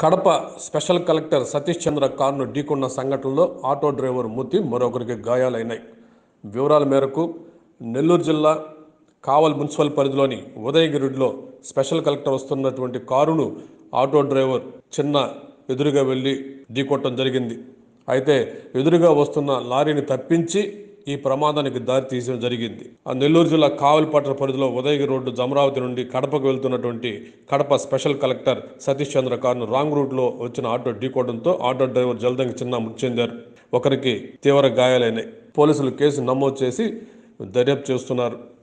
Kadapa special collector Satish Chandra కారును ఢీకొన్న సంఘటనలో ఆటో డ్రైవర్ మృతి మరొకరికి గాయాలైనాయి వివరాల మేరకు నెల్లూరు జిల్లా కావల్ మున్సిపల్ పరిధిలోని ఉదయగిరిలో స్పెషల్ కలెక్టర్ వస్తున్నటువంటి కారును ఆటో డ్రైవర్ చిన్న ఎదురుగా వెళ్ళి ఢీకొట్టడం జరిగింది అయితే ఎదురుగా వస్తున్న లారీని తప్పించి ఈ ప్రమాదానికి దారి తీయడం జరిగింది ఆ నెల్లూరు జిల్లా కావలిపట్న పరిధిలో ఉదయగిరి రోడ్డు జమరావతి నుండి కడపకు వెళ్తున్నటువంటి కడప స్పెషల్ కలెక్టర్ సతీష్ చంద్ర కారును రాంగ్ రూట్లో వచ్చిన ఆటో ఢీకోవడంతో ఆటో డ్రైవర్ జల్దంగి చిన్న మృతి చెందారు ఒకరికి తీవ్ర గాయాలైనాయి పోలీసులు కేసు నమోదు చేసి దర్యాప్తు చేస్తున్నారు